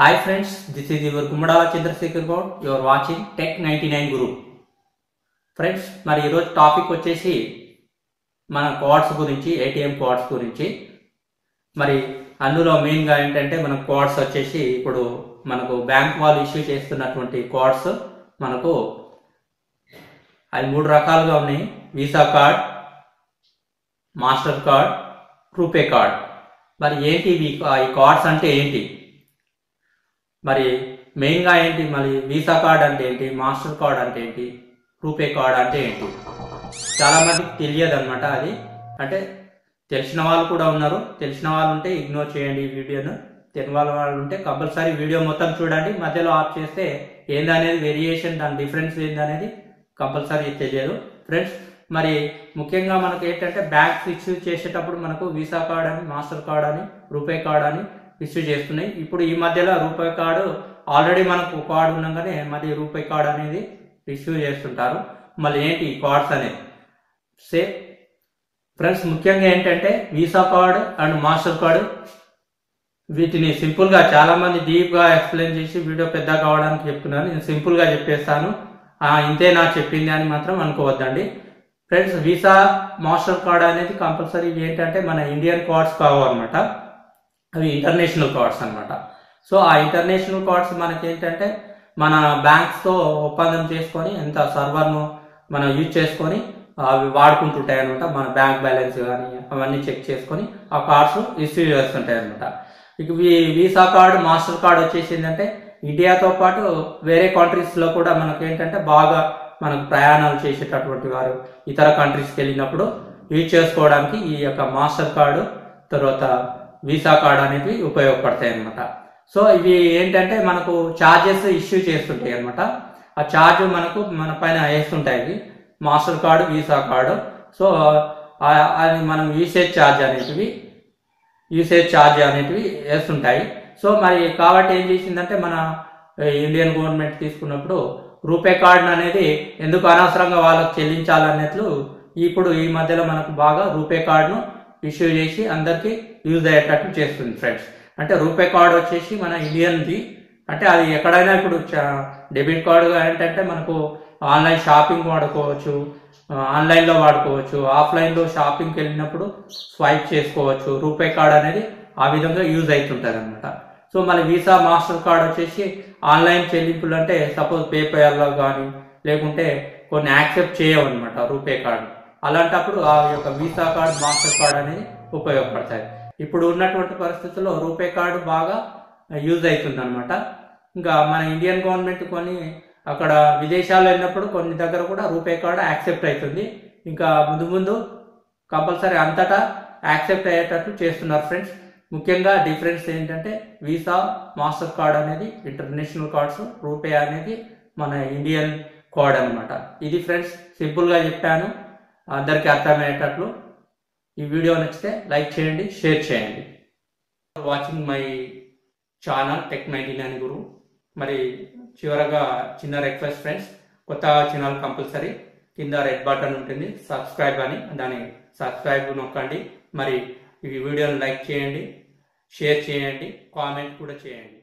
Hi friends, this is your Gumada Chandrasekhar Gaud. You are watching Tech 99 Guru. Friends మరి ఈరోజు topic వచ్చేసి మన codes గురించి ATM codes గురించి మరి అందులో మెయిన్గా ఏంటంటే మన కోడ్స్ వచ్చేసి ఇప్పుడు మనకు బ్యాంక్ వాళ్ళు ఇష్యూ చేస్తున్నటువంటి కోడ్స్ మనకు అవి మూడు రకాలుగా ఉన్నాయి Visa card Master card RuPay card మరి ఏంటి ఇవి ఈ కార్డ్స్ అంటే ఏంటి మరి మెయిన్గా ఏంటి మరి వీసా కార్డ్ అంటే ఏంటి మాస్టర్ కార్డ్ అంటే ఏంటి రూపే కార్డ్ అంటే ఏంటి చాలా మందికి తెలియదు అనమాట అది అంటే తెలిసిన వాళ్ళు కూడా ఉన్నారు తెలిసిన వాళ్ళు ఉంటే ఇగ్నోర్ చేయండి ఈ వీడియోను తెలియని వాళ్ళ వాళ్ళు ఉంటే కంపల్సరీ వీడియో మొత్తం చూడండి మధ్యలో ఆఫ్ చేస్తే ఏందనేది వేరియేషన్ దాని డిఫరెన్స్ ఏందనేది కంపల్సరీ తెలియదు ఫ్రెండ్స్ మరి ముఖ్యంగా మనకు ఏంటంటే బ్యాంక్స్ ఇష్యూ చేసేటప్పుడు మనకు వీసా కార్డ్ అని మాస్టర్ కార్డ్ అని రూపే కార్డ్ అని ఇష్యూ చేస్తున్నాయి ఇప్పుడు ఈ మధ్యలో రూపే కార్డు ఆల్రెడీ మనకు కార్డు ఉండగానే మళ్ళీ రూపే కార్డ్ అనేది ఇష్యూ చేస్తుంటారు మళ్ళీ ఏంటి ఈ కార్డ్స్ అనేది సే ఫ్రెండ్స్ ముఖ్యంగా ఏంటంటే Visa card and Master card వీటిని సింపుల్గా చాలా మంది డీప్గా ఎక్స్ప్లెయిన్ చేసి వీడియో పెద్ద కావడానికి చెప్తున్నాను నేను సింపుల్గా చెప్పేస్తాను ఆ, ఇంతే నా చెప్పింది అని మాత్రం అనుకోవద్దండి ఫ్రెండ్స్ వీసా మాస్టర్ కార్డ్ అనేది కంపల్సరీ ఏంటంటే మన ఇండియన్ కార్డ్స్ కావన్నమాట అవి ఇంటర్నేషనల్ కార్డ్స్ అన్నమాట సో ఆ ఇంటర్నేషనల్ కార్డ్స్ మనకి ఏంటంటే మన బ్యాంక్స్తో ఒప్పందం చేసుకొని ఎంత సర్వర్ను మనం యూజ్ చేసుకొని అవి వాడుకుంటుంటాయి అనమాట మన బ్యాంక్ బ్యాలెన్స్ కానీ అవన్నీ చెక్ చేసుకొని ఆ కార్డ్స్ ఇష్యూ చేస్తుంటాయి అనమాట ఇక వీ- వీసా కార్డు మాస్టర్ కార్డ్ వచ్చేసి ఏంటంటే ఇండియాతో పాటు వేరే కంట్రీస్లో కూడా మనకు ఏంటంటే బాగా మనకు ప్రయాణాలు చేసేటటువంటి వారు ఇతర కంట్రీస్కి వెళ్ళినప్పుడు యూజ్ చేసుకోవడానికి ఈ యొక్క మాస్టర్ కార్డు తర్వాత వీసా కార్డ్ అనేవి ఉపయోగపడతాయి అన్నమాట సో ఇవి ఏంటంటే మనకు ఛార్జెస్ ఇష్యూ చేస్తుంటాయి అన్నమాట ఆ ఛార్జ్ మనకు మన పైన వేస్తుంటాయి ఇవి Master card Visa card so ఆ- అది మనం యూసేజ్ ఛార్జ్ అనేటివి యూసేజ్ ఛార్జ్ అనేటివి వేస్తుంటాయి సో మరి కాబట్టి ఏం చేసిందంటే మన ఏ, ఇండియన్ గవర్నమెంట్ తీసుకున్నప్పుడు రూపే కార్డ్ అనేది ఎందుకు అనవసరంగా వాళ్ళకి చెల్లించాలన్నట్లు ఇప్పుడు ఈ మధ్యలో మనకు బాగా రూపే కార్డును ఇష్యూ చేసి అందరికీ యూజ్ అయ్యేటట్టు చేస్తుంది ఫ్రెండ్స్ అంటే రూపే కార్డ్ వచ్చేసి మన ఇండియన్ది అంటే అది ఎక్కడైనా ఇప్పుడు డెబిట్ కార్డు ఏంటంటే మనకు ఆన్లైన్ షాపింగ్ వాడుకోవచ్చు ఆ, ఆన్లైన్లో వాడుకోవచ్చు ఆఫ్లైన్లో షాపింగ్కి వెళ్ళినప్పుడు స్వైప్ చేసుకోవచ్చు రూపే కార్డ్ అనేది ఆ విధంగా యూజ్ అవుతుంటుంది అనమాట సో మన వీసా మాస్టర్ కార్డ్ వచ్చేసి ఆన్లైన్ చెల్లింపులు అంటే సపోజ్ పేపర్లో కానీ లేకుంటే కొన్ని యాక్సెప్ట్ చేయవు అనమాట రూపే కార్డు అలాంటప్పుడు ఆ యొక్క వీసా కార్డ్ మాస్టర్ కార్డ్ అనేది ఉపయోగపడతాయి ఇప్పుడు ఉన్నటువంటి పరిస్థితుల్లో రూపే కార్డు బాగా యూజ్ అవుతుంది అనమాట ఇంకా మన ఇండియన్ గవర్నమెంట్ కొన్ని అక్కడ విదేశాల్లో వెళ్ళినప్పుడు కొన్ని దగ్గర కూడా రూపే కార్డు యాక్సెప్ట్ అవుతుంది ఇంకా ముందు ముందు కంపల్సరీ అంతటా యాక్సెప్ట్ అయ్యేటట్లు చేస్తున్నారు ఫ్రెండ్స్ ముఖ్యంగా డిఫరెన్స్ ఏంటంటే వీసా మాస్టర్ కార్డ్ అనేది ఇంటర్నేషనల్ కార్డ్స్ రూపే అనేది మన ఇండియన్ కార్డ్ అనమాట ఇది ఫ్రెండ్స్ సింపుల్గా చెప్పాను అందరికీ అర్థమయ్యేటట్లు ఈ వీడియో నచ్చితే లైక్ చేయండి షేర్ చేయండి watching my channel Tech ninety nine Guru మరి చివరగా చిన్న రిక్వెస్ట్ ఫ్రెండ్స్ కొత్త ఛానల్ కంపల్సరీ కింద రెడ్ బటన్ ఉంటుంది సబ్స్క్రైబ్ అని దాన్ని సబ్స్క్రైబ్ నొక్కండి మరి ఈ వీడియోని లైక్ చేయండి షేర్ చేయండి కామెంట్ కూడా చేయండి